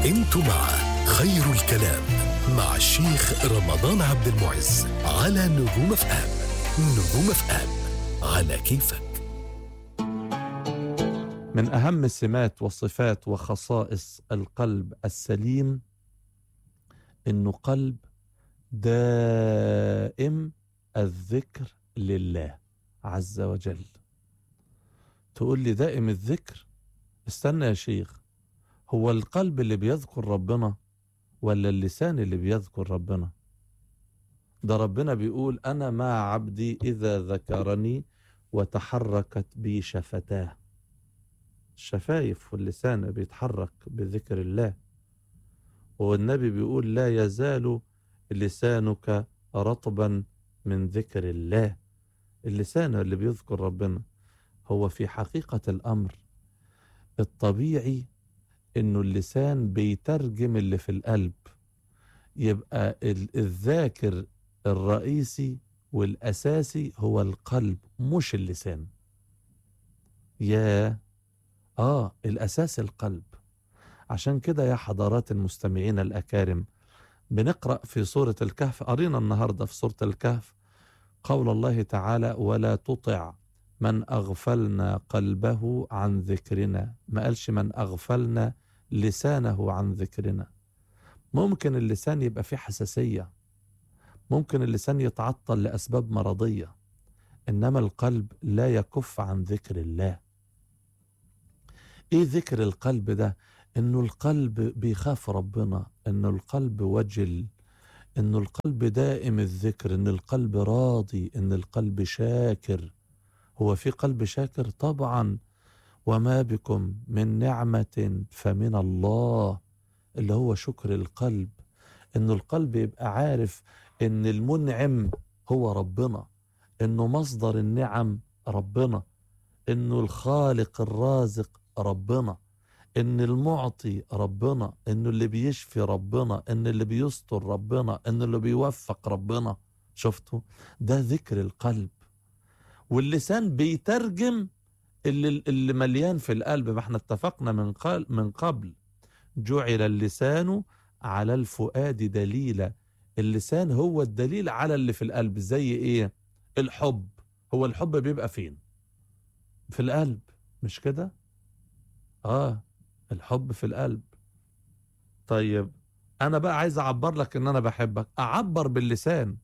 انتوا مع خير الكلام مع الشيخ رمضان عبد المعز على نجوم اف ام نجوم اف ام على كيفك من أهم السمات وصفات وخصائص القلب السليم إنه قلب دائم الذكر لله عز وجل تقول لي دائم الذكر استنى يا شيخ هو القلب اللي بيذكر ربنا ولا اللسان اللي بيذكر ربنا ده ربنا بيقول أنا مع عبدي إذا ذكرني وتحركت بي شفتاه الشفايف واللسان بيتحرك بذكر الله والنبي بيقول لا يزال لسانك رطبا من ذكر الله اللسان اللي بيذكر ربنا هو في حقيقة الأمر الطبيعي إنه اللسان بيترجم اللي في القلب يبقى ال- الذاكر الرئيسي والأساسي هو القلب مش اللسان يا آه الأساس القلب عشان كده يا حضرات المستمعين الأكارم بنقرأ في سورة الكهف قرينا النهاردة في سورة الكهف قول الله تعالى ولا تطع من أغفلنا قلبه عن ذكرنا ما قالش من أغفلنا لسانه عن ذكرنا ممكن اللسان يبقى فيه حساسية ممكن اللسان يتعطل لأسباب مرضية إنما القلب لا يكف عن ذكر الله ايه ذكر القلب ده انه القلب بيخاف ربنا انه القلب وجل انه القلب دائم الذكر ان القلب راضي ان القلب شاكر هو في قلب شاكر طبعا وما بكم من نعمة فمن الله اللي هو شكر القلب انه القلب يبقى عارف ان المنعم هو ربنا انه مصدر النعم ربنا انه الخالق الرازق ربنا ان المعطي ربنا انه اللي بيشفي ربنا ان اللي بيستر ربنا ان اللي بيوفق ربنا شفتوا ده ذكر القلب واللسان بيترجم اللي, اللي مليان في القلب ما احنا اتفقنا من قال من قبل جعل اللسان على الفؤاد دليلا اللسان هو الدليل على اللي في القلب زي ايه الحب هو الحب بيبقى فين في القلب مش كده اه الحب في القلب طيب انا بقى عايز اعبر لك ان انا بحبك اعبر باللسان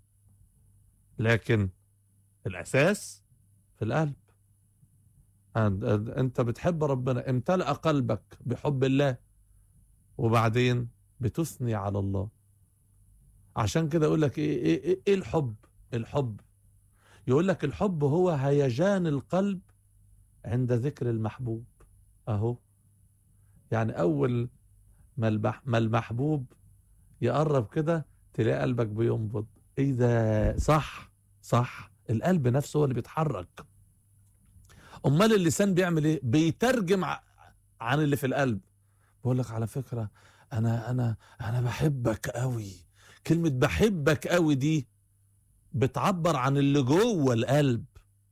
لكن الاساس في القلب أن- أن- انت بتحب ربنا امتلأ قلبك بحب الله وبعدين بتثني على الله عشان كده اقول لك ايه ايه ايه, إيه الحب الحب يقول لك الحب هو هيجان القلب عند ذكر المحبوب اهو يعني اول ما البح- ما المحبوب يقرب كده تلاقي قلبك بينبض ايه ده صح صح القلب نفسه هو اللي بيتحرك امال اللسان بيعمل ايه بيترجم ع- عن اللي في القلب بقول لك على فكره انا انا انا بحبك قوي كلمه بحبك قوي دي بتعبر عن اللي جوه القلب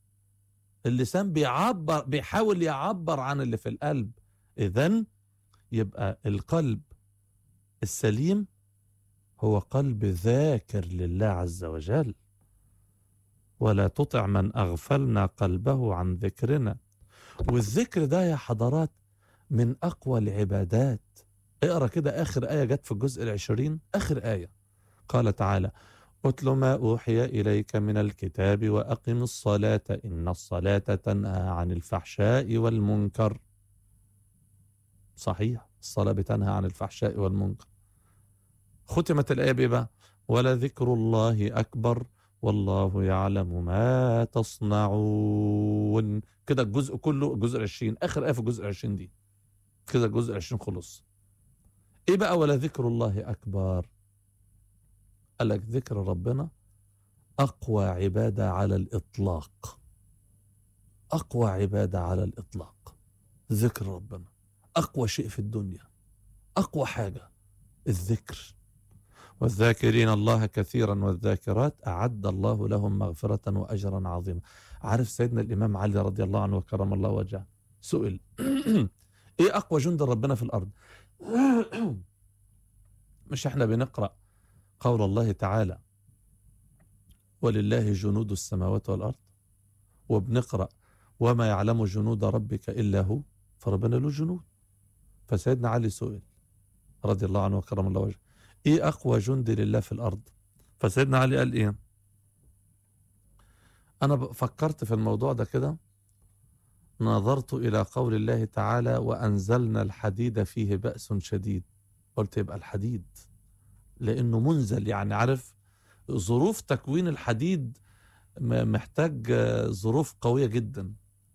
اللسان بيعبر بيحاول يعبر عن اللي في القلب اذا يبقى القلب السليم هو قلب ذاكر لله عز وجل ولا تطع من اغفلنا قلبه عن ذكرنا والذكر ده يا حضرات من اقوى العبادات اقرا كده اخر ايه جت في الجزء العشرين اخر ايه قال تعالى اتل ما اوحي اليك من الكتاب واقم الصلاه ان الصلاه تنهى عن الفحشاء والمنكر صحيح الصلاه بتنهى عن الفحشاء والمنكر ختمت الايه بايه بقى ولذكر الله اكبر والله يعلم ما تصنعون كده الجزء كله الجزء العشرين اخر ايه في الجزء العشرين دي كده الجزء العشرين خلص ايه بقى ولذكر الله اكبر قال لك ذكر ربنا اقوى عباده على الاطلاق اقوى عباده على الاطلاق ذكر ربنا اقوى شيء في الدنيا اقوى حاجه الذكر والذاكرين الله كثيرا والذاكرات اعد الله لهم مغفره واجرا عظيما عارف سيدنا الامام علي رضي الله عنه وكرم الله وجهه سئل ايه اقوى جند ربنا في الارض مش احنا بنقرأ قول الله تعالى ولله جنود السماوات والأرض وبنقرأ وما يعلم جنود ربك إلا هو فربنا له جنود فسيدنا علي سئل رضي الله عنه وكرم الله وجهه ايه اقوى جند لله في الارض فسيدنا علي قال ايه انا ب- فكرت في الموضوع ده كده نظرت الى قول الله تعالى وانزلنا الحديد فيه باس شديد قلت يبقى الحديد لانه منزل يعني عارف ظروف تكوين الحديد م- محتاج آه، ظروف قويه جدا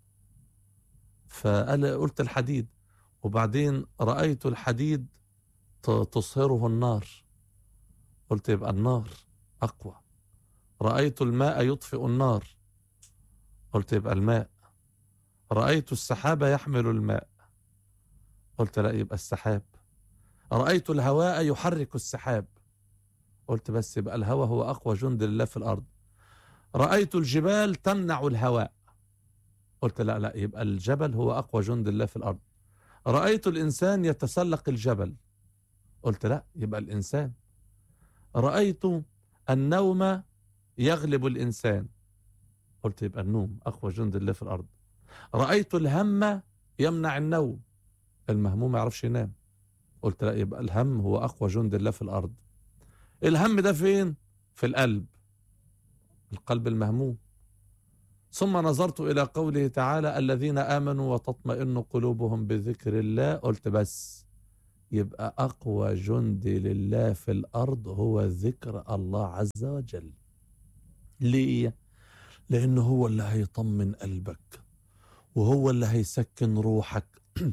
فقال قلت الحديد وبعدين رايت الحديد ت- تصهره النار قلت يبقى النار أقوى رأيت الماء يطفئ النار قلت يبقى الماء رأيت السحاب يحمل الماء قلت لا يبقى السحاب رأيت الهواء يحرك السحاب قلت بس يبقى الهواء هو أقوى جند لله في الأرض رأيت الجبال تمنع الهواء قلت لا لا يبقى الجبل هو أقوى جند لله في الأرض رأيت الإنسان يتسلق الجبل قلت لا يبقى الإنسان رأيت النوم يغلب الإنسان قلت يبقى النوم أقوى جند الله في الأرض رأيت الهم يمنع النوم المهموم ما يعرفش ينام قلت لا يبقى الهم هو أقوى جند الله في الأرض الهم ده فين؟ في القلب القلب المهموم ثم نظرت إلى قوله تعالى الذين آمنوا وتطمئن قلوبهم بذكر الله قلت بس يبقى أقوى جند لله في الأرض هو ذكر الله عز وجل ليه؟ لأنه هو اللي هيطمن قلبك وهو اللي هيسكن روحك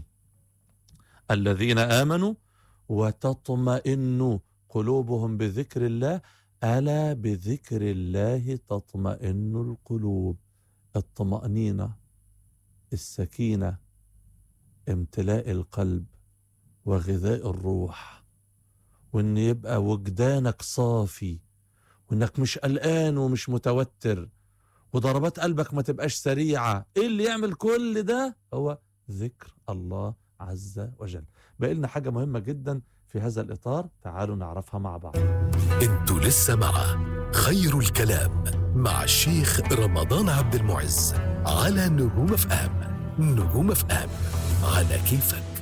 الذين آمنوا وتطمئن قلوبهم بذكر الله ألا بذكر الله تطمئن القلوب الطمأنينة السكينة امتلاء القلب وغذاء الروح وان يبقى وجدانك صافي وانك مش قلقان ومش متوتر وضربات قلبك ما تبقاش سريعة ايه اللي يعمل كل ده هو ذكر الله عز وجل بقى لنا حاجة مهمة جدا في هذا الإطار تعالوا نعرفها مع بعض انتوا لسه مع خير الكلام مع الشيخ رمضان عبد المعز على نجوم اف ام نجوم اف ام على كيفك